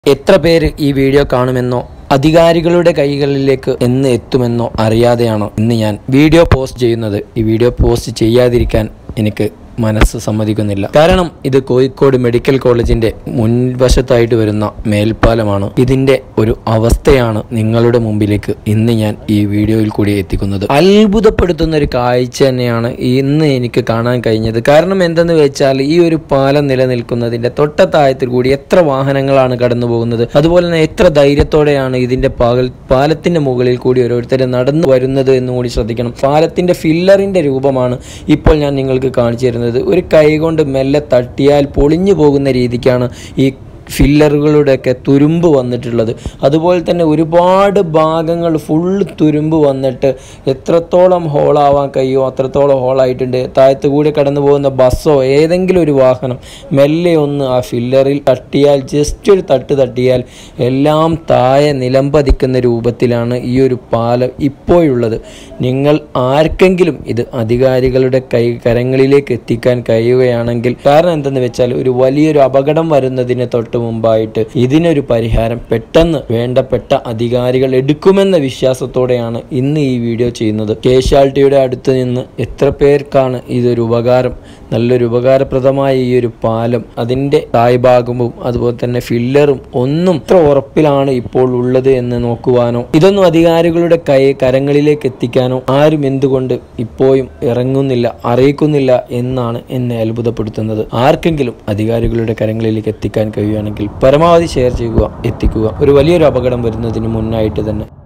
എത്ര പേര് ഈ വീഡിയോ കാണുമെന്നോ അധികാരികളുടെ കൈകളിലേക്ക് എന്ന് എത്തുമെന്നോ അറിയാതെയാണോ ഇന്ന് ഞാൻ വീഡിയോ പോസ്റ്റ് ചെയ്യുന്നത് ഈ വീഡിയോ പോസ്റ്റ് ചെയ്യാതിരിക്കാൻ എനിക്ക് മനസ്സ് സമ്മതിക്കുന്നില്ല കാരണം ഇത് കോഴിക്കോട് മെഡിക്കൽ കോളേജിന്റെ മുൻവശത്തായിട്ട് വരുന്ന മേൽപ്പാലമാണ് ഇതിന്റെ ഒരു അവസ്ഥയാണ് നിങ്ങളുടെ മുമ്പിലേക്ക് ഇന്ന് ഞാൻ ഈ വീഡിയോയിൽ കൂടി എത്തിക്കുന്നത് അത്ഭുതപ്പെടുത്തുന്ന ഒരു കാഴ്ച തന്നെയാണ് ഇന്ന് എനിക്ക് കാണാൻ കഴിഞ്ഞത് കാരണം എന്തെന്ന് വെച്ചാൽ ഈ ഒരു പാലം നിലനിൽക്കുന്നതിന്റെ തൊട്ടത്താഴത്തിൽ കൂടി എത്ര വാഹനങ്ങളാണ് കടന്നു പോകുന്നത് അതുപോലെ തന്നെ എത്ര ധൈര്യത്തോടെയാണ് ഇതിന്റെ പകൽ പാലത്തിന്റെ മുകളിൽ കൂടി ഓരോരുത്തർ നടന്നു വരുന്നത് എന്ന് കൂടി ശ്രദ്ധിക്കണം പാലത്തിന്റെ ഫില്ലറിന്റെ രൂപമാണ് ഇപ്പോൾ ഞാൻ നിങ്ങൾക്ക് കാണിച്ചു തരുന്നത് ഒരു കൈ കൊണ്ട് മെല്ലെ തട്ടിയാൽ പൊളിഞ്ഞു പോകുന്ന രീതിക്കാണ് ഈ ഫില്ലറുകളുടെയൊക്കെ തുരുമ്പ് വന്നിട്ടുള്ളത് അതുപോലെ തന്നെ ഒരുപാട് ഭാഗങ്ങൾ ഫുള്ള് തുരുമ്പ് വന്നിട്ട് എത്രത്തോളം ഹോളാവാൻ കഴിയുമോ അത്രത്തോളം ഹോളായിട്ടുണ്ട് താഴത്ത് കൂടി കടന്നു പോകുന്ന ബസ്സോ ഏതെങ്കിലും ഒരു വാഹനം മെല്ലെ ഒന്ന് ആ ഫില്ലറിൽ തട്ടിയാൽ ജസ്റ്റ് ഒരു തട്ട് തട്ടിയാൽ എല്ലാം താഴെ നിലംപതിക്കുന്ന രൂപത്തിലാണ് ഈ ഒരു പാലം ഇപ്പോഴുള്ളത് നിങ്ങൾ ആർക്കെങ്കിലും ഇത് അധികാരികളുടെ കൈ കരങ്ങളിലേക്ക് എത്തിക്കാൻ കഴിയുകയാണെങ്കിൽ കാരണം എന്തെന്ന് വെച്ചാൽ ഒരു വലിയൊരു അപകടം വരുന്നതിന് തൊട്ട് മുമ്പായിട്ട് ഇതിനൊരു പരിഹാരം പെട്ടെന്ന് വേണ്ടപ്പെട്ട അധികാരികൾ എടുക്കുമെന്ന വിശ്വാസത്തോടെയാണ് ഇന്ന് ഈ വീഡിയോ ചെയ്യുന്നത് കേശാലിറ്റിയുടെ അടുത്ത് നിന്ന് എത്ര പേർക്കാണ് ഇതൊരു ഉപകാരം നല്ലൊരു ഉപകാരപ്രദമായ ഈ ഒരു പാലം അതിൻ്റെ തായ്ഭാഗവും അതുപോലെ തന്നെ ഫില്ലറും ഒന്നും എത്ര ഉറപ്പിലാണ് ഇപ്പോൾ ഉള്ളത് എന്ന് നോക്കുവാനോ ഇതൊന്നും അധികാരികളുടെ കൈ കരങ്ങളിലേക്ക് എത്തിക്കാനോ ആരും എന്തുകൊണ്ട് ഇപ്പോഴും ഇറങ്ങുന്നില്ല അറിയിക്കുന്നില്ല എന്നാണ് എന്നെ അത്ഭുതപ്പെടുത്തുന്നത് ആർക്കെങ്കിലും അധികാരികളുടെ കരങ്ങളിലേക്ക് എത്തിക്കാൻ കഴിയുകയാണെങ്കിൽ പരമാവധി ഷെയർ ചെയ്യുക എത്തിക്കുക ഒരു വലിയൊരു അപകടം വരുന്നതിന് മുന്നായിട്ട് തന്നെ